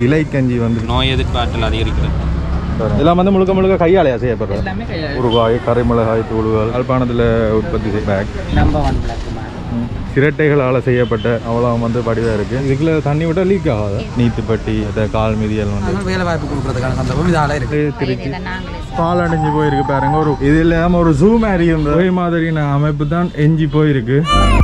இலை கஞ்சி வந்து நோய் எதிர்ப்பாற்றல் அதிகரிக்கிறது இதெல்லாம் வந்து முழுக்க முழுக்க கையாலையா செய்யப்படுறது எல்லாமே கையால் உருவாய் கரைமிளகாய் தூள்கள் யாழ்ப்பாணத்தில் உற்பத்தி செய்ய பேக் நம்பர் ஒன் பிளாக் சிரட்டைகளால் செய்யப்பட்ட அவ்வளோ வந்து வடிவாக இருக்குது இதுக்குள்ள தண்ணி விட்டால் லீக் ஆகாது நீத்துப்பட்டி இந்த கால் மிதியல் வந்து வேலை வாய்ப்பு கொடுக்கறதுக்கான சந்தர்ப்பம் இதால இருக்கு திருச்சி பால் அடைஞ்சு போயிருக்கு பாருங்க ஒரு இது இல்லாமல் ஒரு ஜூ மாதிரி இருந்த ஒரே மாதிரியான அமைப்பு தான் எஞ்சி போயிருக்கு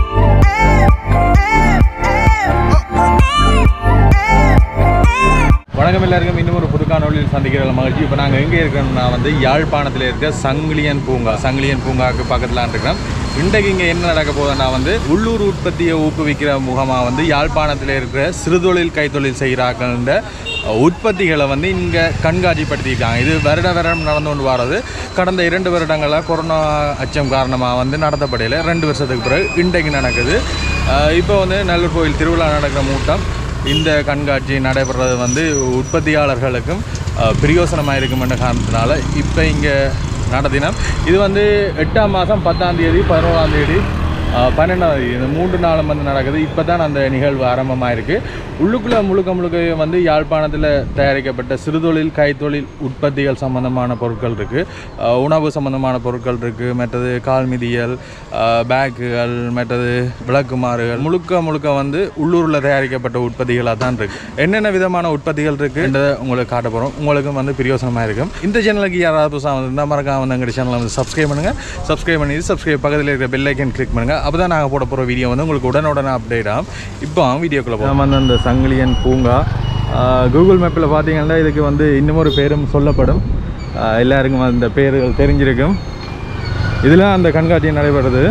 வணக்கம் எல்லாருக்கும் இன்னும் ஒரு புது காணொலியில் சந்திக்கிற மகிழ்ச்சி இப்போ நாங்கள் எங்கே இருக்கோம்னா வந்து யாழ்ப்பாணத்தில் இருக்க சங்கிலியன் பூங்கா சங்கிலியன் பூங்காவுக்கு பக்கத்தில் இருக்கிறோம் இன்றைக்கு இங்கே என்ன நடக்க போகுதுன்னா வந்து உள்ளூர் உற்பத்தியை ஊக்குவிக்கிற முகமாக வந்து யாழ்ப்பாணத்தில் இருக்கிற சிறுதொழில் கைத்தொழில் செய்கிறாங்கன்ற உற்பத்திகளை வந்து இங்கே கண்காட்சிப்படுத்தியிருக்காங்க இது வருட வருடம் நடந்து கொண்டு வர்றது கடந்த இரண்டு வருடங்களாக கொரோனா அச்சம் காரணமாக வந்து நடத்தப்படையில் ரெண்டு வருஷத்துக்கு பிறகு இன்றைக்கு நடக்குது அஹ் இப்போ வந்து நல்லூர் கோயில் திருவிழா நடக்கிற மூட்டம் இந்த கண்காட்சி நடைபெறது வந்து உற்பத்தியாளர்களுக்கும் அஹ், பிரயோசனமாக இருக்கும் என்ற காரணத்தினால இப்போ இங்கே நடத்தினோம் இது வந்து எட்டாம் மாதம் பத்தாம் தேதி பதினோராம் தேதி அஹ், பன்னெண்டாம் தேதி இந்த மூன்று நாளும் வந்து நடக்குது இப்போ தான் அந்த நிகழ்வு ஆரம்பமாயிருக்கு உள்ளுக்குள்ளே முழுக்க முழுக்க வந்து யாழ்ப்பாணத்தில் தயாரிக்கப்பட்ட சிறுதொழில் கைத்தொழில் உற்பத்திகள் சம்பந்தமான பொருட்கள் இருக்குது உணவு சம்பந்தமான பொருட்கள் இருக்குது மற்றது கால்மிதியல் அஹ், பேக்குகள் மற்றது விளக்குமாறுகள் முழுக்க முழுக்க வந்து உள்ளூரில் தயாரிக்கப்பட்ட உற்பத்திகளாக தான் இருக்குது என்னென்ன விதமான உற்பத்திகள் இருக்குன்றதை உங்களுக்கு காட்ட போகிறோம் உங்களுக்கும் வந்து பிரயோசனமாக இருக்கும் இந்த சேனலுக்கு யாராவது புதுசாக வந்து மறக்காம வந்து எங்கள் சேனலை வந்து சப்ஸ்கிரைப் பண்ணுங்கள் சப்ஸ்கிரைப் பண்ணி சப்ஸ்கிரைப் பக்கத்தில் இருக்கிற பெல் ஐக்கன் கிளிக் பண்ணுங்கள் அப்போ தான் நாங்கள் போட போகிற வீடியோ வந்து உங்களுக்கு உடனுடனே அப்டேட் ஆகும் இப்போ வீடியோக்குள்ளே போகலாம் வந்து அந்த சங்கிலியன் பூங்கா கூகுள் மேப்பில் பார்த்தீங்கன்னா இதுக்கு வந்து இன்னும் ஒரு பேரும் சொல்லப்படும் ஆஹ் எல்லாருக்கும் அந்த பேர்கள் தெரிஞ்சிருக்கும் இதில் அந்த கண்காட்சி நடைபெறுது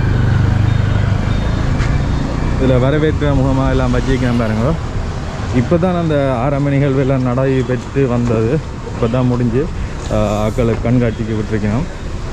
இதில் வரவேற்ற முகமாக எல்லாம் வச்சிருக்கேன் பாருங்க இப்போ தான் அந்த ஆரம்ப நிகழ்வு எல்லாம் நடைபெற்று வந்தது இப்போ தான் முடிஞ்சு ஆஹ் ஆக்களை கண்காட்சிக்கு விட்டுருக்கணும்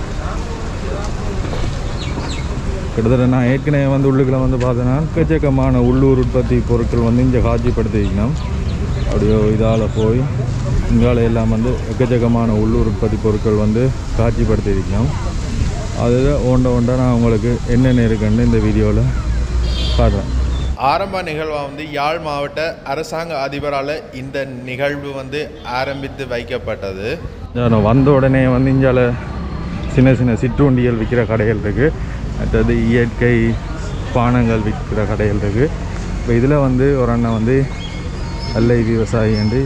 கிட்டத்தட்ட நான் ஏற்கனவே வந்து உள்ளுக்குள்ள வந்து பார்த்தேன்னா எக்கச்சக்கமான உள்ளூர் உற்பத்தி பொருட்கள் வந்து இங்கே காட்சிப்படுத்திக்கணும் அப்படியோ இதால் போய் இங்கால எல்லாம் வந்து எக்கச்சக்கமான உள்ளூர் உற்பத்தி பொருட்கள் வந்து காட்சிப்படுத்தியிருக்கணும் அதில் ஒன்றை ஒன்றை நான் உங்களுக்கு என்னென்ன இருக்குன்னு இந்த வீடியோவில் காட்டுறேன் ஆரம்ப நிகழ்வாக வந்து யாழ் மாவட்ட அரசாங்க அதிபரால் இந்த நிகழ்வு வந்து ஆரம்பித்து வைக்கப்பட்டது நான் வந்த உடனே வந்து இங்கால சின்ன சின்ன சிற்றுண்டிகள் விற்கிற கடைகள் இருக்குது மற்றது இயற்கை பானங்கள் விற்கிற கடைகள் இருக்குது இப்போ இதில் வந்து ஒரு அண்ணன் வந்து அல்லை விவசாயி என்று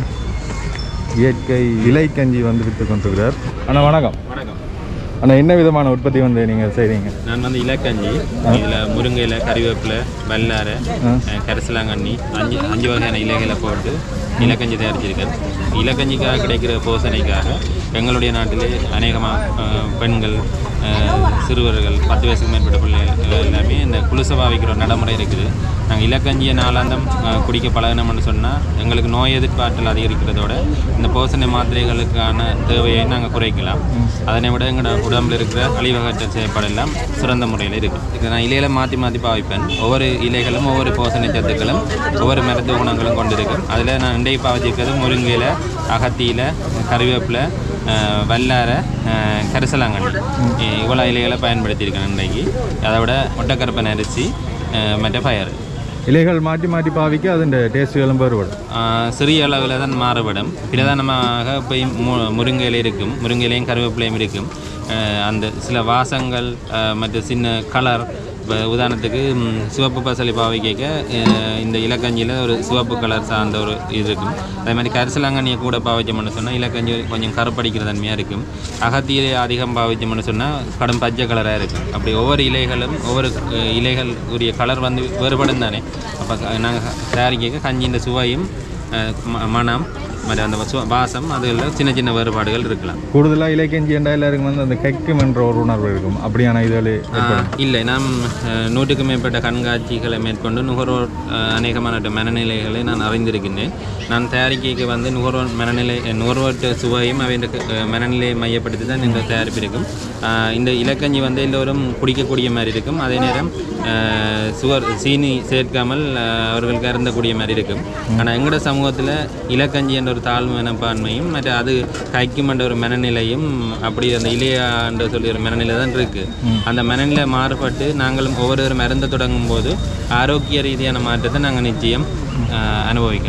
இயற்கை இலை கஞ்சி வந்து விற்று கொண்டிருக்கிறார் அண்ணா வணக்கம் வணக்கம் அண்ணா என்ன விதமான உற்பத்தி வந்து நீங்கள் செய்கிறீங்க நான் வந்து இலக்கஞ்சி இதில் முருங்கையில் கறிவேப்பிலை வல்லாரை அஹ், கரிசலாங்கண்ணி அஞ்சு அஞ்சு வகையான இலைகளை போட்டு இலக்கஞ்சி தயாரிச்சிருக்கேன் இலக்கஞ்சிக்காக கிடைக்கிற போசனைக்காக எங்களுடைய நாட்டிலே அநேகமாக பெண்கள் அஹ், சிறுவர்கள் பத்து வயசுக்கு மேற்பட்ட பிள்ளைகள் எல்லாமே இந்த குளிசை பாவிக்கிற ஒரு நடைமுறை இருக்குது நாங்கள் இலக்கஞ்சியை நாளாந்தம் அஹ், குடிக்க பழகினோம்னு சொன்னால் எங்களுக்கு நோய் எதிர்ப்பாற்றல் அதிகரிக்கிறதோட இந்த போசனை மாத்திரைகளுக்கான தேவையை நாங்கள் குறைக்கலாம் அதனை விட எங்களோட உடம்புல இருக்கிற கழிவகற்ற செயற்பாடெல்லாம் சிறந்த முறையில் இருக்குது இது நான் இலையில மாற்றி மாற்றி பாவிப்பேன் ஒவ்வொரு இலைகளும் ஒவ்வொரு போசனை சத்துக்களும் ஒவ்வொரு மருத்துவ குணங்களும் கொண்டிருக்கும் அதில் நான் இன்றைக்கு பாவிச்சிருக்கிறது முருங்கையில் அகத்தியில் கறிவேப்பிலை அஹ், வல்லாரை அஹ், கரிசலாங்கண்ணி இ- இவ்வளோ இலைகளை பயன்படுத்தியிருக்கேன் இன்றைக்கு அதை விட ஒட்டக்கருப்பன் அரிசி அஹ், மற்ற பயறு இலைகள் மாற்றி மாற்றி பாவிக்க அதன் டேஸ்ட்டுகளும் வேறுபடும் ஆஹ் சிறிய அளவில் தான் மாறுபடும் பிரதானமாக இப்போ மு முருங்கையில இருக்கும் முருங்கையிலையும் கருவேப்பிலையும் இருக்கும் ஆஹ் அந்த சில வாசங்கள் ஆஹ் மற்ற சின்ன கலர் இப்போ உதாரணத்துக்கு ம், சிவப்பு பசலி பாவைக்க இந்த இலக்கஞ்சியில் ஒரு சிவப்பு கலர் சார்ந்த ஒரு இது இருக்கும் அதே மாதிரி கரிசலாங்கண்ணியை கூட பாவிச்சோம்னு சொன்னால் இலக்கஞ்சி கொஞ்சம் கருப்படிக்கிற தன்மையாக இருக்கும் அகத்தியிலே அதிகம் பாவிச்சோம்னு சொன்னால் கடும் பச்சை கலராக இருக்கும் அப்படி ஒவ்வொரு இலைகளும் ஒவ்வொரு அஹ், இலைகள் உரிய கலர் வந்து வேறுபடும் தானே அப்போ நாங்கள் தயாரிக்க கஞ்சியின் சுவையும் அஹ், ம- மணம் மற்ற அந்த வசு- வாசம் அதில் சின்ன சின்ன வேறுபாடுகள் இருக்கலாம் கூடுதலாக இலைக்கஞ்சி என்ற எல்லாருக்கும் வந்து அந்த கெக்கும் என்ற ஒரு உணர்வு இருக்கும் அப்படியான இதில் ஆஹ் இல்லை நாம் அஹ், நூற்றுக்கும் மேற்பட்ட கண்காட்சிகளை மேற்கொண்டு நுகர்வோர் அஹ், அநேகமான மனநிலைகளை நான் அறிந்திருக்கின்றேன் நான் தயாரிக்கைக்கு வந்து நுகர்வோர் மனநிலை அஹ், நுகர்வோர்ட்ட சுவையும் அவை மனநிலையை மையப்படுத்தி தான் இந்த தயாரிப்பு இருக்கும் ஆஹ், இந்த இலக்கஞ்சி வந்து எல்லோரும் குடிக்கக்கூடிய மாதிரி இருக்கும் அதே நேரம் அஹ், சுகர் சீனி சேர்க்காமல் அஹ், அவர்களுக்கு அருந்தக்கூடிய மாதிரி இருக்கும் ஆனால் எங்களோட சமூகத்தில் இலக்கஞ்சி என்ற ஒரு தாழ்வு மனப்பான்மையும் மற்ற அது கைக்கும் என்ற ஒரு மனநிலையும் அப்படி அந்த இளையான்ற சொல்லி ஒரு மனநிலை தான் இருக்குது அந்த மனநிலை மாறுபட்டு நாங்களும் ஒவ்வொரு மருந்தை தொடங்கும் போது ஆரோக்கிய ரீதியான மாற்றத்தை நாங்கள் நிச்சயம் ஆஹ், அனுபவிக்கலாம்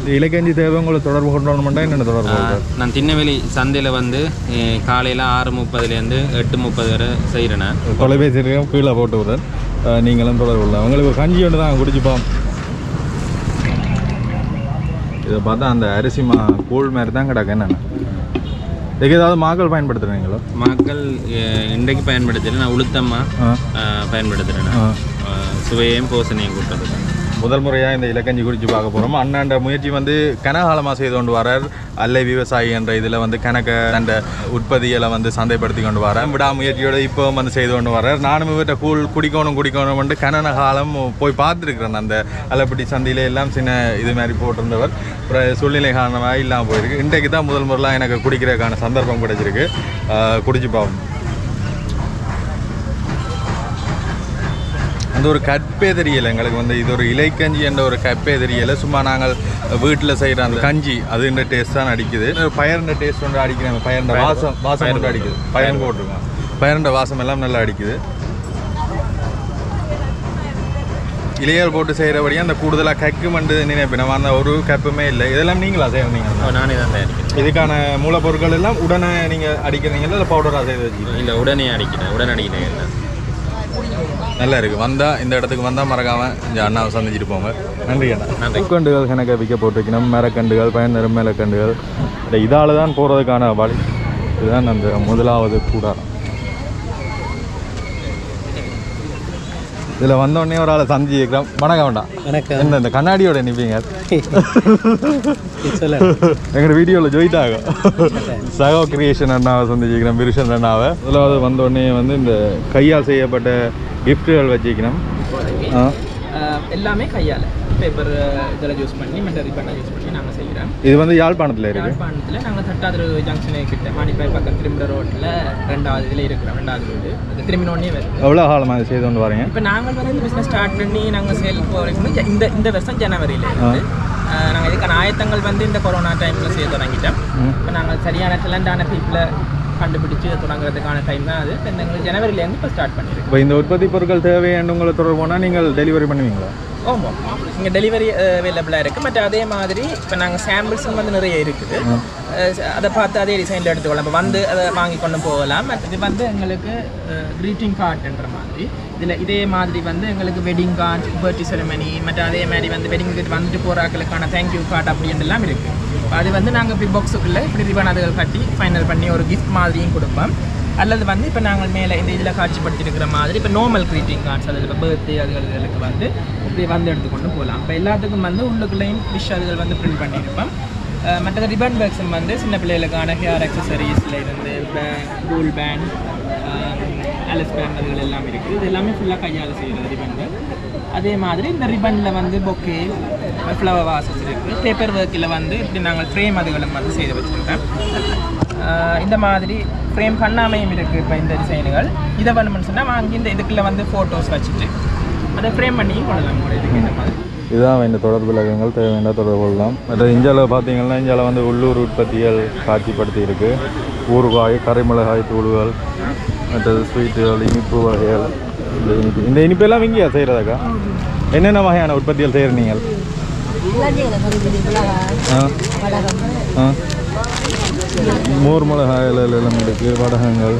இலக்கஞ்சி தேவை உங்களை தொடர்பு கொண்டோம்னா என்னென்ன தொடர்பு கொள்றது? நான் திண்ணவெளி சந்தையில் வந்து காலையில் ஆறு முப்பதுலேருந்து எட்டு முப்பது வரை செய்கிறேன் நான் தொலைபேசி இருக்கு, கீழே போட்டு விடுறேன் அஹ் நீங்களும் தொடர்பு கொள்ளலாம் உங்களுக்கு ஒரு கஞ்சி ஒன்று தான் குடிச்சுப்போம் இதை பார்த்தா அந்த அரிசி மா கூழ் மாதிரி தான் கிடக்கு என்னென்ன இதுக்கு ஏதாவது மாக்கள் பயன்படுத்துகிறீங்களோ மக்கள் அஹ், இன்றைக்கு பயன்படுத்துகிறேன் நான் உளுத்தமாக ஆ பயன்படுத்துகிறேன் ஆ. சுவையையும் போசனையும் கூட்டுறது முதல் முறையாக இந்த இலக்கஞ்சி குறித்து பார்க்க போகிறோம் அண்ணாண்ட முயற்சி வந்து கனகாலமாக செய்து கொண்டு வரார் அல்லை விவசாயி என்ற இதில் வந்து கணக்க அந்த உற்பத்திகளை வந்து சந்தைப்படுத்தி கொண்டு வரார் விடாமுயற்சியோட இப்போ வந்து செய்து கொண்டு வரார் நானும் இவர்கிட்ட கூழ் குடிக்கணும் குடிக்கணும் கனன காலம் போய் பார்த்துருக்குறேன் அந்த அல்லப்பட்டி சந்தையில எல்லாம் சின்ன இது மாதிரி போட்டிருந்தவர் அப்புறம் சூழ்நிலை காரணமாக இல்லாமல் போயிருக்கு இன்றைக்கு தான் முதல் முறையாக எனக்கு குடிக்கிறதுக்கான சந்தர்ப்பம் கிடைச்சிருக்கு ஆஹ் குடிச்சு பார்ப்போம் அந்த ஒரு கற்பே தெரியல எங்களுக்கு வந்து இது ஒரு இலைக்கஞ்சி என்ற ஒரு கற்பே தெரியல சும்மா நாங்கள் வீட்டில் செய்கிற அந்த கஞ்சி அதுன்ற டேஸ்ட் தான் அடிக்குது பயர்ன்ற டேஸ்ட் ஒன்று அடிக்கிறாங்க பயர்ன்ற வாசம் வாசம் ஒன்று அடிக்குது பயன் போட்டிருக்கோம் பயர்ன்ற வாசம் எல்லாம் நல்லா அடிக்குது இலையால் போட்டு செய்கிறபடியே அந்த கூடுதலாக கக்கு மண்டு நினைப்பு நம்ம அந்த ஒரு கப்புமே இல்லை இதெல்லாம் நீங்களா செய்கிறீங்க நானே தான் தயாரிக்கிறேன் இதுக்கான மூலப்பொருட்கள் எல்லாம் உடனே நீங்கள் அடிக்கிறீங்களா இல்லை பவுடராக செய்து வச்சுக்கிறீங்க இல்லை உடனே அடிக்கிறேன் உடனே அடிக்கிறேன் இல்லை நல்லா இருக்கு வந்தா இந்த இடத்துக்கு வந்தா மறக்காம இந்த அண்ணாவை சந்திச்சுட்டு போங்க நன்றி அண்ணா நன்றி. பூக்கண்டுகள் கணக்க விற்க போட்டிருக்கணும் மரக்கண்டுகள் பயன் நெருமேலக்கண்டுகள் இந்த இதால தான் போகிறதுக்கான வழி இதுதான் அந்த முதலாவது கூடாரம் இதில் வந்தோடனே ஒரு ஆளை சந்திச்சிருக்கிறோம் வணக்கம் வேண்டாம் வணக்கம் என்ன இந்த கண்ணாடியோட நிற்பீங்க சொல்ல எங்களோட வீடியோவில் ஜோயிட் ஆகும் சகோ கிரியேஷன் அண்ணாவை சந்திச்சிக்கிறோம் பிரிஷன் அண்ணாவை முதலாவது வந்தோடனே வந்து இந்த கையால் செய்யப்பட்ட கிஃப்ட்டுகள் வச்சுக்கணும் ஆ ஆஹ் எல்லாமே கையால் பேப்பர் இதெல்லாம் யூஸ் பண்ணி மெட்டரி பண்ண யூஸ் பண்ணி நாங்கள் செய்கிறோம் இது வந்து யாழ்ப்பாணத்தில் இருக்கு யாழ்ப்பாணத்தில் நாங்கள் தட்டாதிரு ஜங்ஷனு கிட்ட மாணிப்பாய் பக்கம் திரும்புகிற ரோட்டில் ரெண்டாவது இதில் இருக்கிறோம் ரெண்டாவது வீடு அது திரும்பினோடனே வருது எவ்வளோ காலமாக இது செய்து கொண்டு வரீங்க இப்போ நாங்கள் வந்து இந்த பிஸ்னஸ் ஸ்டார்ட் பண்ணி நாங்கள் சேல் போகிறோம் இந்த இந்த வருஷம் ஜனவரியில் இருந்து நாங்கள் இதுக்கான ஆயத்தங்கள் வந்து இந்த கொரோனா டைமில் செய்ய தொடங்கிட்டோம் இப்போ நாங்கள் சரியான டேலண்டான பீப்புளை கண்டுபிடிச்சு இதை தொடங்குறதுக்கான டைம் தான் அது இப்போ எங்களுக்கு ஜனவரியிலேருந்து இப்போ ஸ்டார்ட் பண்ணியிருக்கோம் இப்போ இந்த உற்பத்தி பொருட்கள் தேவைன்னு உங்களை தொடர்பு போனால் நீங்கள் டெலிவரி பண்ணுவீங்களா ஆமாம் இங்கே டெலிவரி அவைலபிளாக இருக்குது பட் அதே மாதிரி இப்போ நாங்கள் சாம்பிள்ஸும் வந்து நிறைய இருக்குது அஹ் அதை பார்த்து அதே டிசைனில் எடுத்துக்கலாம் இப்போ வந்து அதை வாங்கி கொண்டு போகலாம் மற்ற இது வந்து எங்களுக்கு க்ரீட்டிங் கார்டுன்ற மாதிரி இதில் இதே மாதிரி வந்து எங்களுக்கு வெட்டிங் கார்டு பர்த்டே செரமனி மற்ற அதே மாதிரி வந்து வெட்டிங் வந்துட்டு போகிறாக்களுக்கான தேங்க்யூ கார்டு அப்படின்றலாம் இருக்குது அது வந்து நாங்கள் இப்படி பாக்ஸுக்குள்ளே இப்படி ரிபன் அதுகள் கட்டி ஃபைனல் பண்ணி ஒரு கிஃப்ட் மாதிரியும் கொடுப்போம் அல்லது வந்து இப்போ நாங்கள் மேலே இந்த இதில் காட்சிப்படுத்தியிருக்கிற மாதிரி இப்போ நார்மல் க்ரீட்டிங் கார்ட்ஸ் அதில் இப்போ பர்த்டே அதுகளுக்கு வந்து இப்படி வந்து எடுத்துக்கொண்டு போகலாம் இப்போ எல்லாத்துக்கும் வந்து உள்ளுக்குள்ளேயும் விஷ் அதுகள் வந்து பிரிண்ட் பண்ணியிருப்போம் அஹ் மற்றது ரிபன் பேக்ஸும் வந்து சின்ன பிள்ளைகளுக்கான ஹேர் அக்சசரிஸில் இருந்து கூல் பேண்ட் அலஸ் பேண்ட் அதுகள் எல்லாம் இருக்குது இது எல்லாமே ஃபுல்லாக கையால் செய்கிறது ரிபன் பேக் அதே மாதிரி இந்த ரிபனில் வந்து பொக்கே ஃப்ளவர் வாசஸ் இருக்குது பேப்பர் ஒர்க்கில் வந்து இப்படி நாங்கள் ஃப்ரேம் அதுகளும் வந்து செய்து வச்சுருக்கேன் ஆஹ் இந்த மாதிரி ஃப்ரேம் பண்ணாமையும் இருக்குது இப்போ இந்த டிசைனுகள் இதை பண்ணணும்னு சொன்னால் வாங்கி இந்த இதுக்குள்ளே வந்து ஃபோட்டோஸ் வச்சுட்டு அதை ஃப்ரேம் பண்ணியும் கொள்ளலாம் கூட இதுக்கு இந்த மாதிரி இதுதான் இந்த தொடர்பு இலக்கங்கள் தேவை வேண்டாம் தொடர்பு கொள்ளலாம் மற்ற இந்தியாவில் பார்த்தீங்கன்னா இந்தியாவில் வந்து உள்ளூர் உற்பத்திகள் காட்சிப்படுத்தி இருக்கு ஊறுகாய் கரைமிளகாய் தூள்கள் மற்றது ஸ்வீட்டுகள் இனிப்பு வகைகள் இந்த இனிப்பு இந்த இனிப்பெல்லாம் இங்கேயா செய்கிறதாக்கா என்னென்ன வகையான உற்பத்திகள் செய்கிற நீங்கள் ஆ ஆ மோர் மிளகாயில் எல்லாம் இருக்குது வடகங்கள்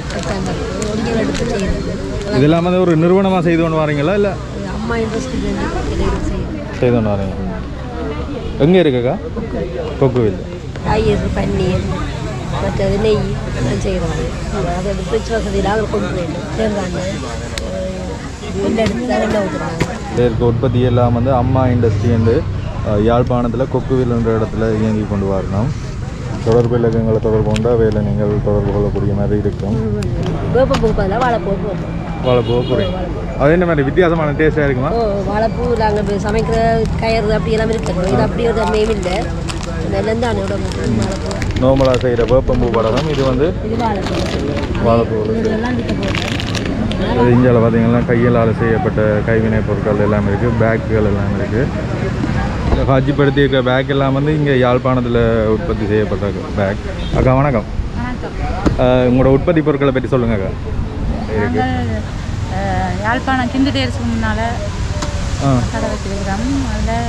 இதெல்லாம் வந்து ஒரு நிறுவனமாக செய்து கொண்டு வரீங்களா இல்லை அம்மா இன்ட்ரெஸ்ட் செய்து கொண்டு வரீங்க எங்கே இருக்குக்கா கொக்குவில் தயிர் பன்னீர் மற்றது நெய் எல்லாம் செய்கிறோம் அது ஃப்ரிட்ஜ் வசதியில் அவர் கொண்டு போயிடும் தேங்காய் எண்ணெய் எடுத்து தான் எண்ணெய் ஊற்றுறாங்க இதற்கு உற்பத்தி எல்லாம் வந்து அம்மா இண்டஸ்ட்ரி என்று அஹ், யாழ்ப்பாணத்தில் கொக்குவில் என்ற இடத்துல இயங்கி கொண்டு வரணும் தொடர்பு இலக்கங்களை தொடர்பு கொண்ட வேலை நீங்கள் தொடர்பு கொள்ளக்கூடிய மாதிரி இருக்கும் வேப்பம்பூ பதிலாக வாழைப்பூ போடுறோம் வாழைப்பூ புரியும் அது என்ன மாதிரி வித்தியாசமான டேஸ்ட்டாக இருக்குமா ஓ வாழைப்பூ நாங்கள் சமைக்கிற கயிறு அப்படி எல்லாம் இருக்குது இது அப்படி ஒரு மெயின் இல்லை நெல்லந்து அணையோட வாழைப்பூ நோமலாக செய்கிற வேப்பம்பூ படகம் இது வந்து இது வாழைப்பூ வாழைப்பூ இதெல்லாம் விற்க போகிறோம் அது இந்தியாவில் பார்த்தீங்கன்னா கையிலால் செய்யப்பட்ட கைவினைப் பொருட்கள் எல்லாம் இருக்குது பேக்குகள் எல்லாம் இருக்குது காட்சிப்படுத்தி இருக்க பேக் எல்லாம் வந்து இங்கே யாழ்ப்பாணத்தில் உற்பத்தி செய்யப்பட்ட பேக் அக்கா வணக்கம் அஹ், உங்களோட உற்பத்தி பொருட்களை பற்றி சொல்லுங்க அக்கா இருக்கு நாங்கள் அஹ், யாழ்ப்பாணம் கிண்டு டேர்ஸ்க்கு முன்னால் ஆ கடை வச்சிருக்கிறோம் அதில்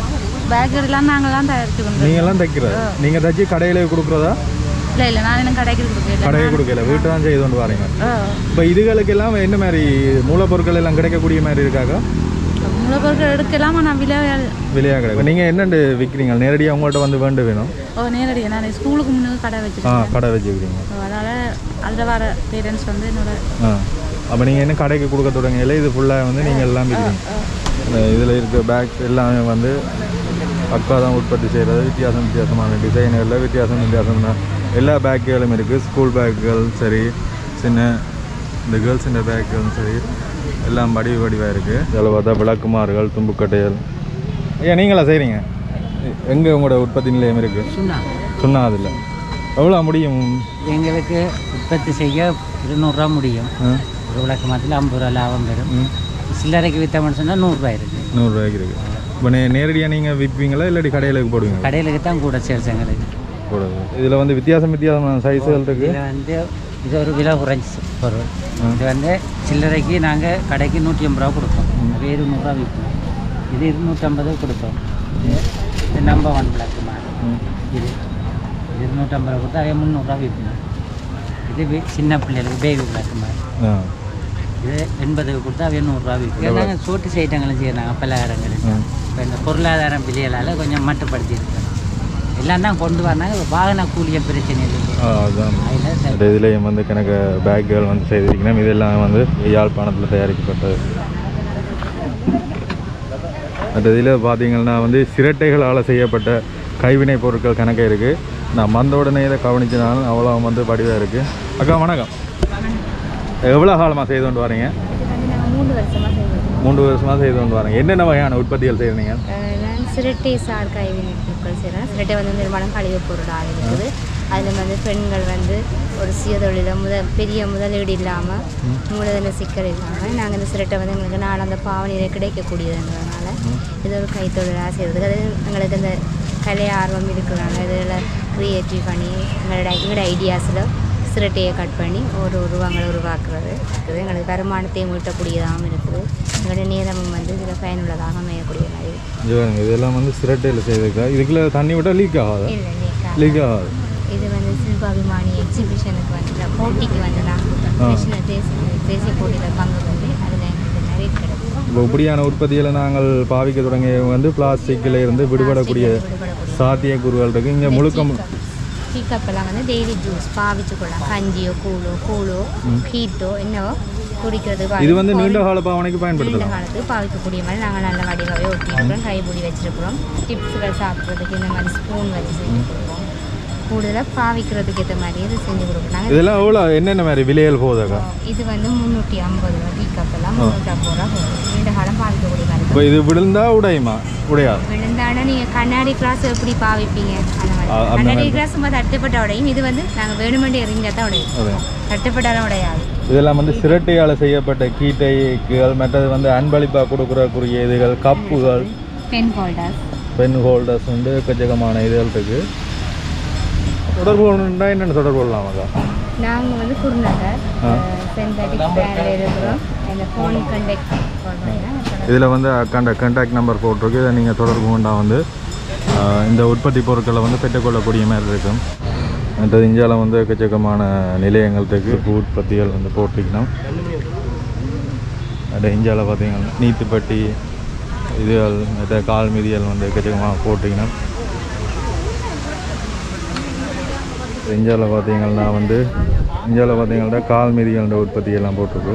பேக்கரிலாம் நாங்கள் தான் தயாரித்து கொண்டு நீங்க எல்லாம் தைக்கிறது நீங்க தைச்சி கடையில கொடுக்குறதா இல்லை இல்லை நான் இன்னும் கடைக்கு கொடுக்கல கடையை கொடுக்கல வீட்டு தான் செய்து கொண்டு வரீங்க ஆ. இப்போ இதுகளுக்கு எல்லாம் என்ன மாதிரி மூலப்பொருட்கள் எல்லாம் கிடைக்கக்கூடிய மாதிரி இருக்காக்கா மூலப்பொருட்கள் எடுக்கலாம் ஆனால் விலை விலையா கிடைக்கும் நீங்க என்னண்டு விற்கிறீங்க நேரடியாக உங்கள்கிட்ட வந்து வேண்டு வேணும் ஓ நேரடியாக நான் ஸ்கூலுக்கு முன்னுக்கு கடை ஆ வச்சுருக்கேன் கடை வச்சுக்கிறீங்க அதனால் அதில் வர பேரண்ட்ஸ் வந்து என்னோட ஆ அப்போ நீங்கள் என்ன கடைக்கு கொடுக்க தொடங்கல இது ஃபுல்லாக வந்து நீங்கள் எல்லாம் விற்கிறீங்க இதில் இருக்க பேக் எல்லாமே வந்து அக்கா தான் உற்பத்தி செய்கிறது வித்தியாசம் வித்தியாசமான டிசைன்களில் வித்தியாசம் வித்தியாசம் தான் எல்லா பேக்குகளும் இருக்குது ஸ்கூல் பேக்குகள் சரி சின்ன இந்த கேர்ள்ஸுன்ற பேக்குகளும் சரி எல்லாம் வடிவ வடிவாக இருக்குது இதில் பார்த்தா விளக்குமாறுகள் தும்புக்கட்டைகள் ஐயா நீங்களா செய்கிறீங்க எங்கே உங்களோட உற்பத்தி நிலையம் இருக்குது சொன்னா சொன்னா அதில் எவ்வளோ முடியும் எங்களுக்கு உற்பத்தி செய்ய இருநூறுரூவா முடியும் ஆ ஒரு விளக்கு மாதத்தில் ஐம்பது ரூபா லாபம் பெறும் சில்லறைக்கு விற்றோம்னு சொன்னால் நூறுரூவா இருக்குது நூறுரூவாய்க்கு இருக்குது இப்போ நே நேரடியாக நீங்கள் விற்பீங்களா இல்லாட்டி கடையில் போடுவீங்களா கடையிலுக்கு தான் கூட சேல்ஸ் எங்களுக்கு போடுறது இதில் வந்து வித்தியாசம் வித்தியாசமான சைஸுகள் இருக்குது இதில் வந்து இது ஒரு விலை குறைஞ்சி பொருள் இது வந்து சில்லறைக்கு நாங்கள் கடைக்கு நூற்றி ஐம்பது ரூபா கொடுப்போம் அது இருநூறுவா விற்போம் இது இருநூற்றம்பது கொடுப்போம் இது இது நம்பர் ஒன் பிளாக் மாடு இது இது இருநூற்றம்பது ரூபா கொடுத்தா அதே முந்நூறுரூவா விற்போம் இது வி- சின்ன பிள்ளைகளுக்கு பேபி பிளாக் மாடு ஆ இது எண்பதுக்கு கொடுத்தா அவைய நூறுரூவா விற்கும் நாங்கள் சோட்டு சைட்டங்களும் செய்யறாங்க பலகாரங்களும் இப்போ இந்த பொருளாதார விலைகளால் கொஞ்சம் மட்டுப்படுத்தி இருக்கோம் எல்லாம் தான் கொண்டு வராங்க வாகன கூலிய பிரச்சனை இல்லை ஆ, அதுதான் அதில் இந்த இதுலேயும் வந்து கணக்கு பேக்குகள் வந்து செய்திருக்கணும் இதெல்லாம் வந்து யாழ்ப்பாணத்தில் தயாரிக்கப்பட்டது அந்த இதில் பார்த்தீங்கன்னா வந்து சிரட்டைகளால் செய்யப்பட்ட கைவினை பொருட்கள் கணக்கு இருக்குது நான் வந்த உடனே இதை கவனிச்சனாலும் அவ்வளோ வந்து வடிவாக இருக்குது அக்கா வணக்கம் எவ்வளோ காலமாக செய்து கொண்டு வரீங்க மூணு வருஷமாக செய்வேன் மூன்று வருஷமாக செய்து கொண்டு வரீங்க என்னென்ன வகையான உற்பத்திகள் செய்கிறீங்க நான் சிரட்டை சார் கைவினை பொருட்கள் செய்கிறேன் சிரட்டை வந்து நிர்மாணம் கழிவுப் பொருளாக இருக்குது அதில் வந்து பெண்கள் வந்து ஒரு சுய தொழில முத பெரிய முதலீடு இல்லாமல் மூலதன சிக்கல் இல்லாமல் நாங்கள் இந்த சிரட்டை வந்து எங்களுக்கு நாள் அந்த பாவனையில் கிடைக்கக்கூடியதுன்றதுனால இது ஒரு கைத்தொழிலாக செய்கிறதுக்கு அது எங்களுக்கு அந்த கலை ஆர்வம் இருக்கிறனால இதில் க்ரியேட்டிவ் பண்ணி எங்களோட எங்களோட ஐடியாஸில் சிரட்டையை கட் பண்ணி ஒரு உருவங்களை உருவாக்குறது இருக்குது எங்களுக்கு வருமானத்தையும் ஈட்டக்கூடியதாகவும் இருக்குது எங்களுடைய நேரமும் வந்து இதில் பயனுள்ளதாக அமையக்கூடிய மாதிரி இது பாருங்க, இதெல்லாம் வந்து சிரட்டையில் செய்திருக்கா இதுக்குள்ள தண்ணி விட்டால் லீக் ஆகாது இல்லை இல்லைக்கா லீக் ஆகாது இது வந்து சில்பாபிமானி எக்ஸிபிஷனுக்கு வந்து நான் போட்டிக்கு வந்து நான் நேஷனல் தேசிய தேசிய போட்டியில் பங்கு கொண்டு அதில் எங்களுக்கு நிறைய கிடைக்கும் இப்போ இப்படியான உற்பத்திகளை நாங்கள் பாவிக்க தொடங்கிய வந்து பிளாஸ்டிக்கில் இருந்து விடுபடக்கூடிய சாத்தியக்கூறுகள் இருக்குது இங்கே முழுக்க மு- டீ கப்பெல்லாம் வந்து டெய்லி ஜூஸ் பாவிச்சு கொள்ளலாம் கஞ்சியோ கூழோ கூழோ ஹீட்டோ என்னவோ குடிக்கிறதுக்கு இது வந்து நீண்ட பாவி- கால பாவனைக்கு நீண்ட பயன்படுத்தலாம் காலத்துக்கு பாவிக்கக்கூடிய மாதிரி நாங்கள் நல்ல வடிவாகவே ஒட்டியிருக்கிறோம் கைப்பொடி வச்சிருக்கிறோம் டிப்ஸுகள் சாப்பிட்றதுக்கு இந்த மாதிரி ஸ்பூன் வச்சு செஞ்சு கொடுப்போம் கூடுதலாக பாவிக்கிறதுக்கு ஏற்ற மாதிரி இது செஞ்சு கொடுப்போம் நாங்கள் இதெல்லாம் எவ்வளோ என்னென்ன மாதிரி விலைகள் போகுதாக்கா இது வந்து முந்நூற்றி ஐம்பது ரூபா டீ கப்பெல்லாம் முந்நூற்றி ஐம்பது ரூபா போகும் நீண்ட காலம் பாவிக்கக்கூடிய மாதிரி இப்போ இது விழுந்தா உடையுமா உடையாது விழுந்தானா நீங்கள் கண்ணாடி கிளாஸ் எப்படி பாவிப்பீங்க அந்த மாதிரி அ- அந்த கண்ணாடி மாதிரி. கிளாஸ் சும்மா தட்டுப்பட்ட உடையும் இது வந்து நாங்கள் வேணுமெண்டே எரிஞ்சால் தான் உடையும் அது தட்டுப்பட்டாலும் உடையாது இதெல்லாம் வந்து சிரட்டையால் செய்யப்பட்ட கீட்டைகள் மற்றது வந்து அன்பளிப்பாக கொடுக்குறக்குரிய இதுகள் கப்புகள் பென் ஹோல்டர்ஸ் பென் ஹோல்டர்ஸ் வந்து எக்கச்சக்கமான இதுகள் இருக்குது தொடர்பு கொண்டுட்டா என்னென்ன தொடர்பு கொள்ளலாமாக்கா நாங்கள் வந்து குருநகர் ஆ. சென்தட்டிக் ஸ்டாண்டில் இருக்கிறோம் இந்த ஃபோன் கண்டெக்ட் பண்ணுறீங்கன்னா இதில் வந்து அக்காண்ட கான்டாக்ட் நம்பர் போட்டிருக்கு இதை நீங்கள் தொடர்பு கொண்டா வந்து ஆஹ், இந்த உற்பத்தி பொருட்களை வந்து பெற்றுக்கொள்ளக்கூடிய மாதிரி இருக்கும் மற்றது இந்தியாவில் வந்து எக்கச்சக்கமான நிலையங்கள் இருக்குது பூ உற்பத்திகள் வந்து போட்டிக்கணும் அது இந்தியாவில் பார்த்தீங்கன்னா நீத்துப்பட்டி இதுகள் மற்ற கால் மிதிகள் வந்து எக்கச்சக்கமாக போட்டிக்கணும் இந்தியாவில் பார்த்தீங்கன்னா வந்து இந்தியாவில் பார்த்தீங்கன்னா கால் மிதிகளோட உற்பத்தி எல்லாம் போட்டிருக்கு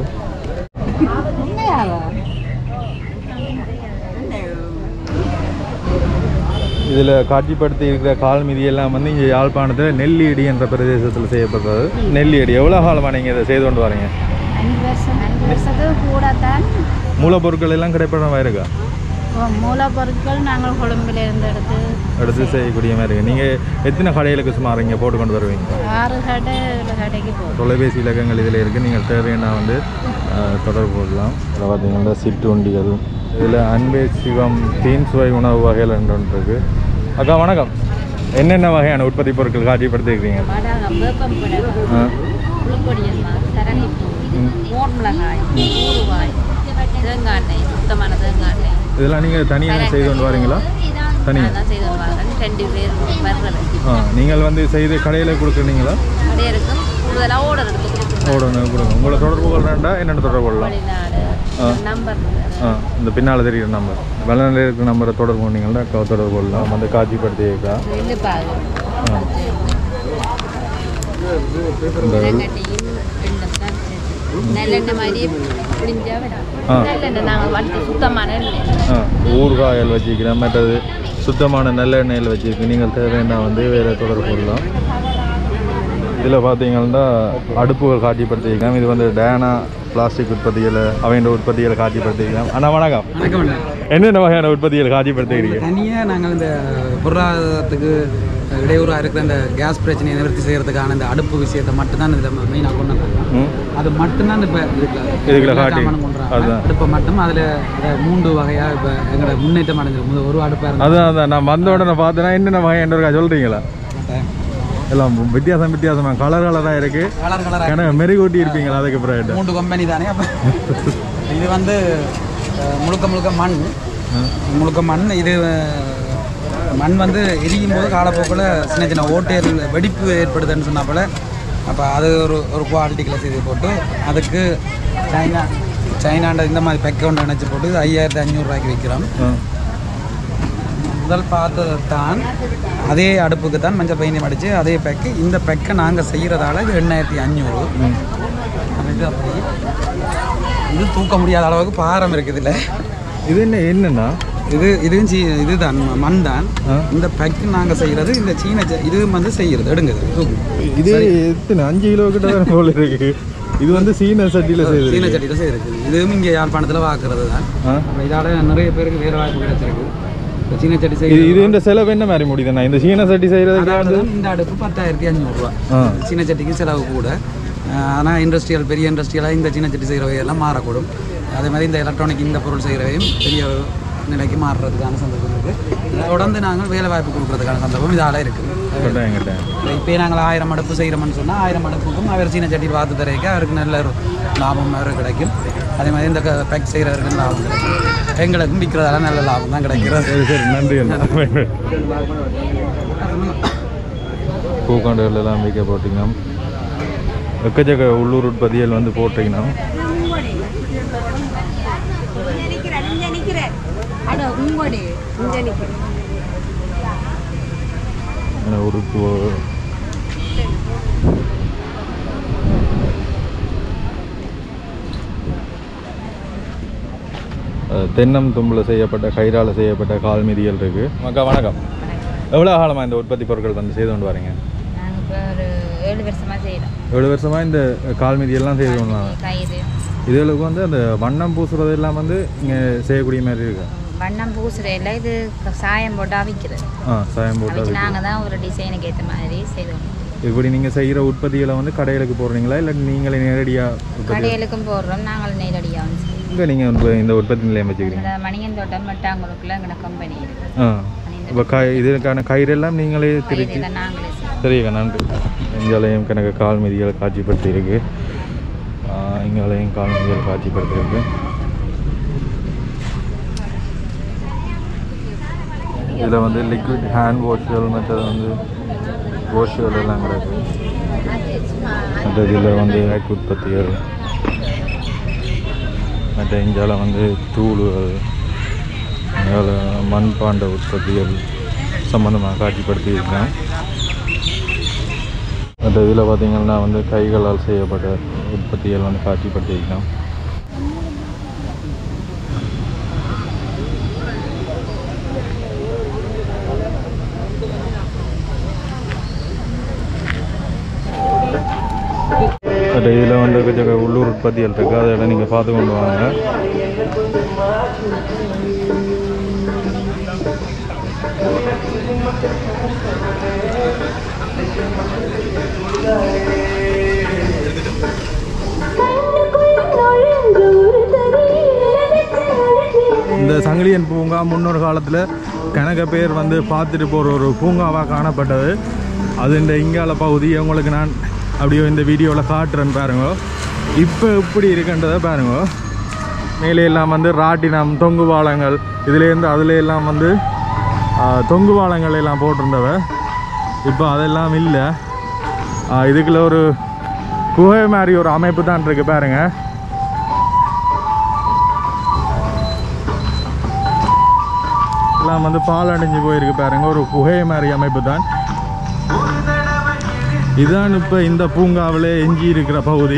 இதில் காட்சிப்படுத்தி இருக்கிற கால் மிதியெல்லாம் வந்து இங்கே யாழ்ப்பாணத்தில் நெல்லியடி என்ற பிரதேசத்தில் செய்யப்படுறது நெல்லியடி எவ்வளோ காலமாக நீங்கள் இதை செய்து கொண்டு வரீங்க அஞ்சு வருஷம் அஞ்சு வருஷத்துக்கு கூட தான் மூலப்பொருட்கள் எல்லாம் கிடைப்படமா இருக்கா மூலப்பொருட்கள் நாங்கள் கொழும்பில் இருந்து எடுத்து எடுத்து செய்யக்கூடிய மாதிரி இருக்கு நீங்கள் எத்தனை கடைகளுக்கு சுமார் இங்கே போட்டு கொண்டு வருவீங்க ஆறு கடை ஏழு கடைக்கு போகும் தொலைபேசி இலக்கங்கள் இதில் இருக்குது நீங்கள் தேவையான வந்து அஹ், தொடர்பு கொள்ளலாம் இதில் பார்த்தீங்கன்னா சிற்றுண்டிகள் இதில் அன்பே சிவம் தீன் சுவை உணவு வகைகள் ரெண்டு ஒன்று இருக்குது அக்கா வணக்கம் என்னென்ன வகையான உற்பத்தி பொருட்கள் காட்சிப்படுத்திருக்கீங்க வடகம் வேப்பம் படகம் ஆ புழுக்கொடியல்மா சரணிப்பூ மோர் மிளகாய் ஊறுகாய் தேங்காய் எண்ணெய் சுத்தமான தேங்காய் எண்ணெய் இதெல்லாம் நீங்கள் தனியாக செய்து கொண்டு வரீங்களா தனியா நான் தான் செய்து வருவாங்க ரெண்டு பேர் வர்றது ஆ நீங்கள் வந்து செய்து கடையில் கொடுக்குறீங்களா கடையருக்கும் முதலாக ஓர்டர் எடுத்து கொடுக்கணும் ஓடணும் கொடுங்க உங்களை தொடர்பு கொள்றேன்டா என்னென்ன தொடர்பு கொள்ளலாம் வெளிநாடு ஆ. நம்பர் ஆ இந்த பின்னால் தெரியுற நம்பர் வெள்ளநிலையில் இருக்கிற நம்பரை தொடர்பு கொண்டீங்கன்னா அக்காவை தொடர்பு கொள்ளலாம் வந்து காட்சிப்படுத்தியிருக்கா ரெண்டு பாகு ஆ இந்த வெங்காயத்தையும் எண்ணெய் தான் சேர்த்து. நல்லெண்ணெய் மாதிரி புளிஞ்சா விடாது ஆ. நல்லெண்ணெய் நாங்கள் வளர்த்து சுத்தமான எண்ணெய் ஆ ஊறுகாயில் வச்சுக்கிறேன் மற்றது சுத்தமான நல்ல எண்ணெயில் வச்சுருக்கு நீங்கள் தேவைன்னா வந்து வேறு தொடர்பு கொள்ளலாம் இதில் பார்த்தீங்கன்னா அடுப்புகள் காட்சிப்படுத்திக்கலாம் இது வந்து டேனா பிளாஸ்டிக் உற்பத்திகளை அவைண்ட உற்பத்திகளை காட்சிப்படுத்திக்கலாம் அண்ணா வணக்கம் வணக்கம் அண்ணா. என்னென்ன வகையான உற்பத்திகளை காட்சிப்படுத்திக்கிறீங்க தனியாக நாங்கள் இந்த பொருளாதாரத்துக்கு இடையூறாக இருக்கிற இந்த கேஸ் பிரச்சனையை நிவர்த்தி செய்கிறதுக்கான இந்த அடுப்பு விஷயத்தை மட்டும்தான் இதில் மெயினாக கொண்டு வந்தாங்க ம் அது மட்டும்தான் இப்போ இதுக்குள்ள காட்டி. அதுதான். அடுப்பை மட்டும் அதில் மூன்று வகையாக இப்போ எங்களோட முன்னேற்றம் அடைஞ்சிருக்கு முதல் ஒரு அடுப்பாக இருந்தால் அதான் அதான் நான் வந்த உடனே பார்த்தேன்னா என்னென்ன வகையான இருக்கா சொல்கிறீங்களா எல்லாம் வித்தியாசம் வித்தியாசமாக கலர் கலராக இருக்குது கலர் கலராக கணக்கு மெருகூட்டி இருப்பீங்களா அதுக்கு அப்புறம் மூன்று கம்பெனி தானே அப்போ இது வந்து அஹ், முழுக்க முழுக்க மண் முழுக்க மண் இது அஹ், மண் வந்து எரியும் போது காலப்போக்கில் சின்ன சின்ன ஓட்டையர் வெடிப்பு ஏற்படுதுன்னு சொன்னாப்போல அப்போ அது ஒரு ஒரு குவாலிட்டிக்கில் செய்து போட்டு அதுக்கு சைனா சைனாண்ட இந்த மாதிரி பெக்கை ஒன்று நினச்சி போட்டு இது ஐயாயிரத்தி அஞ்சூறுரூவாய்க்கு விற்கிறோம் முதல் பார்த்தது தான் அதே அடுப்புக்கு தான் மஞ்சள் பையனையும் அடித்து அதே பெக்கு இந்த பெக்கை நாங்கள் செய்கிறதால இது எண்ணாயிரத்தி அஞ்சூறு இது அப்படி இது தூக்க முடியாத அளவுக்கு பாரம் இருக்குது இல்லை இது என்ன என்னன்னா இது இதுவும் சீ இதுதான் மண் தான் இந்த பெக்கு நாங்கள் செய்கிறது இந்த சீன ச- இது வந்து செய்கிறது எடுங்குது தூக்கு. இது எத்தனை அஞ்சு கிலோ கிட்ட வர போல இருக்கு இது வந்து சீன சட்டியில் சீன செய்யுது சட்டியில் செய்கிறது இதுவும் இங்கே யாழ்ப்பாணத்தில் வாக்குறது தான் அப்ப இதால நிறைய பேருக்கு வேலை வாய்ப்பு கிடைச்சிருக்கு இந்த சீன சட்டி இது செய்கிறது இது இந்த செலவு என்ன மாதிரி முடியுதுண்ணா இந்த சீன சட்டி செய்யறதுக்கு அதாவது வந்து தான் இந்த அடுப்பு பத்தாயிரத்தி அஞ்சூறுரூவா ஆ. சின்ன சட்டிக்கு செலவு கூட ஆனால் இண்டஸ்ட்ரியல் பெரிய இண்டஸ்ட்ரியலாக இந்த சின்ன சட்டி செய்கிறவையெல்லாம் மாறக்கூடும் அதே மாதிரி இந்த எலக்ட்ரானிக் இந்த பொருள் செய்கிறவையும் பெரிய ஒரு நிலைக்கு மாறுறதுக்கான சந்தர்ப்பம் இருக்குது தொடர்ந்து நாங்கள் வேலை வாய்ப்பு கொடுக்கறதுக்கான சந்தர்ப்பம் இதால் இருக்குது கட்டாயம் கட்டாயம் இப்போ நாங்கள் ஆயிரம் அடுப்பு செய்கிறோம்னு சொன்னால் ஆயிரம் அடுப்புக்கும் அவர் சீன சட்டி பார்த்து தரைக்க அவருக்கு நல்ல ஒரு லாபம் அவருக்கு கிடைக்கும் அதே மாதிரி இந்த பேக் செய்கிறவருக்கு லாபம் கிடைக்கும் எங்களுக்கும் விற்கிறதால நல்ல லாபம் தான் கிடைக்கிறது சரி சரி நன்றி அண்ணா பூக்காண்டுகள் எல்லாம் வைக்க போட்டிங்கன்னா எக்கச்சக்க உள்ளூர் உற்பத்திகள் வந்து போட்டிங்கன்னா உடுப்பு அஹ், தென்னம் தும்பில் செய்யப்பட்ட கயிறால் செய்யப்பட்ட கால் மிதிகள் இருக்குது மக்கா வணக்கம் எவ்வளோ காலமாக இந்த உற்பத்தி பொருட்கள் வந்து செய்து கொண்டு வரீங்க நாங்கள் இப்போ ஒரு ஏழு வருஷமாக செய்கிறோம் எவ்வளோ வருஷமாக இந்த கால் மிதியெல்லாம் செய்து கொண்டு வராங்க கயிறு இதுகளுக்கு வந்து அந்த வண்ணம் பூசுறது எல்லாம் வந்து இங்கே செய்யக்கூடிய மாதிரி இருக்கு வண்ணம் பூசுறையில் இது சாயம் போட்டு அவிக்கிறது ஆ சாயம் போட்டு அவிச்சு அதுக்கு. நாங்கள் தான் ஒரு டிசைனுக்கு ஏற்ற மாதிரி செய்தோம் இப்படி நீங்கள் செய்கிற உற்பத்திகளை வந்து கடைகளுக்கு போடுறீங்களா இல்லை நீங்களே நேரடியாக உற்பத்தி கடைகளுக்கும் போடுறோம் நாங்கள் நேரடியாகவும் செய்வோம் இங்கே நீங்கள் இந்த உற்பத்தி நிலையம் வச்சுக்கிறீங்க இந்த மணியன் தோட்டம் மட்டாங்குளக்குள்ள எங்களோட கம்பெனி இருக்கு ஆ இப்போ க இதுக்கான கயிறெல்லாம் நீங்களே திருச்சி இதெல்லாம் நாங்களே செய்வோம் சரிங்க நன்றி இங்காலையும் கணக்கு கால் மிதிகள் காட்சிப்படுத்தி இருக்கு இங்காலையும் கால் மிதிகள் காட்சிப்படுத்தி இருக்கு இதில் வந்து லிக்விட் ஹேண்ட் வாஷ்கள் மற்றது வந்து வாஷ்கள் எல்லாம் கிடக்கு மற்ற இதில் வந்து ஆக் உற்பத்திகள் மற்ற இந்தியாவில் வந்து தூளுகள் இங்கால மண்பாண்ட உற்பத்திகள் சம்மந்தமாக காட்சிப்படுத்தி இருக்கேன் மற்ற இதில் பார்த்தீங்கன்னா வந்து கைகளால் செய்யப்பட்ட உற்பத்திகள் வந்து காட்சிப்படுத்தியிருக்கேன் பட் இதில் வந்து கொஞ்சம் உள்ளூர் உற்பத்திகள் இருக்குது அதெல்லாம் நீங்கள் பார்த்து கொண்டு வாங்க இந்த சங்கிலியன் பூங்கா முன்னொரு காலத்தில் கணக்க பேர் வந்து பார்த்துட்டு போகிற ஒரு பூங்காவாக காணப்பட்டது அது இந்த இங்கால பகுதி உங்களுக்கு நான் அப்படியே இந்த வீடியோவில் காட்டுறேன்னு பாருங்க இப்போ எப்படி இருக்குன்றதை பாருங்க மேலே எல்லாம் வந்து ராட்டினம் தொங்கு பாலங்கள் இதுலேருந்து அதுல எல்லாம் வந்து தொங்கு பாலங்கள் எல்லாம் போட்டிருந்தவ இப்போ அதெல்லாம் இல்லை இதுக்குள்ள ஒரு குகை மாதிரி ஒரு அமைப்பு தான் இருக்கு பாருங்க எல்லாம் வந்து பால் அடைஞ்சு போயிருக்கு பாருங்க ஒரு குகை மாதிரி அமைப்பு தான் இதுதான் இப்போ இந்த பூங்காவில் எஞ்சி இருக்கிற பகுதி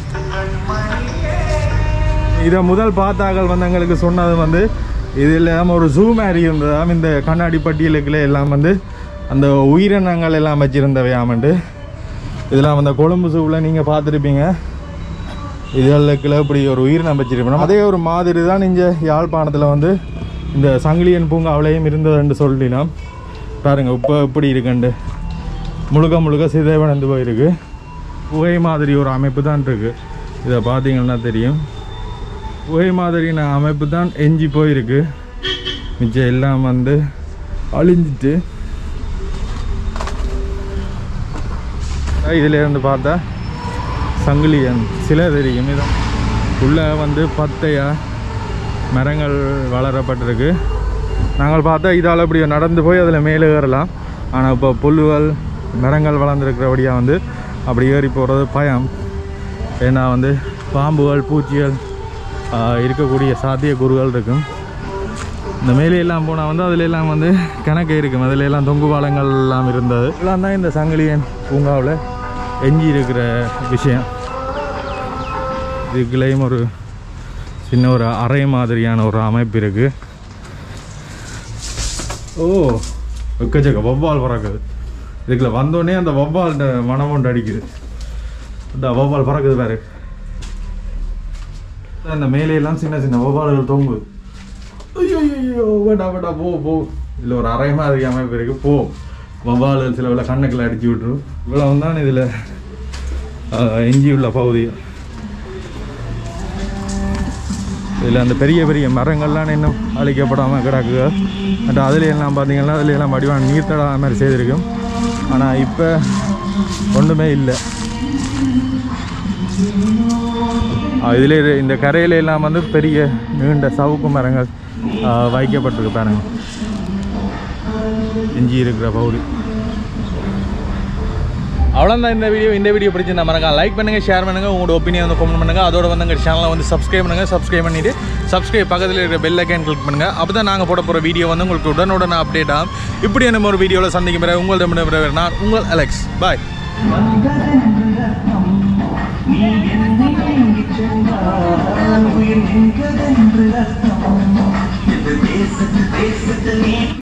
இதை முதல் பார்த்தாக்கள் வந்து எங்களுக்கு சொன்னது வந்து இது இல்லாமல் ஒரு ஜூ மாதிரி இருந்ததாம் இந்த கண்ணாடி பட்டியலுக்குள்ள எல்லாம் வந்து அந்த உயிரினங்கள் எல்லாம் வச்சிருந்தவையாமண்டு இதெல்லாம் அந்த கொழும்பு ஜூவில் நீங்கள் பார்த்துருப்பீங்க இதுகளுக்குள்ள இப்படி ஒரு உயிரினம் வச்சிருப்போம் அதே ஒரு மாதிரி தான் இங்கே யாழ்ப்பாணத்தில் வந்து இந்த சங்கிலியன் பூங்காவிலையும் இருந்ததுன்னு சொல்லிடலாம் பாருங்க இப்போ இப்படி இருக்குண்டு முழுக்க முழுக்க சிதைவடைந்து போயிருக்கு புகை மாதிரி ஒரு அமைப்பு தான் இருக்குது இதை பார்த்தீங்கன்னா தெரியும் புகை மாதிரியான அமைப்பு தான் எஞ்சி போயிருக்கு மிச்சம் எல்லாம் வந்து அழிஞ்சிட்டு இதில் இருந்து பார்த்தா சங்கிலியன் சிலை தெரியும் இதான் உள்ளே வந்து பத்தையா மரங்கள் வளரப்பட்டிருக்கு நாங்கள் பார்த்தா இதால் இப்படி நடந்து போய் அதில் மேலே ஏறலாம் ஆனால் இப்போ புல்லுகள் மரங்கள் வளர்ந்துருக்கிறபடியாக வந்து அப்படி ஏறி போகிறது பயம் ஏன்னா வந்து பாம்புகள் பூச்சிகள் ஆஹ், இருக்கக்கூடிய சாத்திய கூறுகள் இருக்கும் இந்த மேலே எல்லாம் போனால் வந்து அதுல எல்லாம் வந்து கணக்கு இருக்கும் அதுல எல்லாம் தொங்கு பாலங்கள் எல்லாம் இருந்தது இதெல்லாம் தான் இந்த சங்கிலியன் பூங்காவில் எஞ்சி இருக்கிற விஷயம் இதுக்குள்ளேயும் ஒரு சின்ன ஒரு அறை மாதிரியான ஒரு அமைப்பு இருக்கு ஓ எக்கச்சக்க வவ்வால் பறக்குது இதுக்குள்ள வந்தோடனே அந்த வவ்வால் மனம் ஒன்று அடிக்குது இந்த வவ்வால் பறக்குது பாரு அந்த மேலே எல்லாம் சின்ன சின்ன வவ்வால்கள் தொங்குது ஐயோ ஐயோ வேண்டா வேண்டா போ போ இதில் ஒரு அரை மாதிரி அமைப்பு இருக்கு போ வவ்வால்கள் சில வேலை கண்ணுக்குள்ள அடிச்சு விட்டுரும் இவ்வளவு தான் இதில் எஞ்சியுள்ள பகுதி இதில் அந்த பெரிய பெரிய மரங்கள்லாம் இன்னும் அழிக்கப்படாமல் கிடக்குது அண்ட் அதுல எல்லாம் பார்த்தீங்கன்னா அதுல எல்லாம் வடிவான நீர்த்தடா மாதிரி செய்திருக்கும் ஆனால் இப்போ ஒன்றுமே இல்லை இதில் இந்த கரையில எல்லாம் வந்து பெரிய நீண்ட சவுக்கு மரங்கள் ஆ, வைக்கப்பட்டிருக்கு பாருங்க எஞ்சி இருக்கிற பகுதி அவ்வளோதான் இந்த வீடியோ இந்த வீடியோ பிடிச்சிருந்தா மறக்காம லைக் பண்ணுங்க ஷேர் பண்ணுங்க உங்களோட ஒப்பீனியன் வந்து கமெண்ட் பண்ணுங்க அதோட வந்து எங்கள் சேனலை வந்து சப்ஸ்கிரைப் பண்ணுங்க சப்ஸ்கிரைப் பண்ணிட்டு சப்ஸ்கிரைப் பக்கத்தில் இருக்கிற பெல் ஐக்கான் கிளிக் பண்ணுங்க அப்போ தான் நாங்கள் போட போகிற வீடியோ வந்து உங்களுக்கு உடனுடன் அப்டேட் ஆகும் இப்படி நம்ம ஒரு வீடியோவில் சந்திக்கும் பிறகு உங்களிடம் நான் உங்கள் அலெக்ஸ் பாய் உயிர் என்கிறதென்று அர்த்தம் எது தேசத்து தேசத்து நீ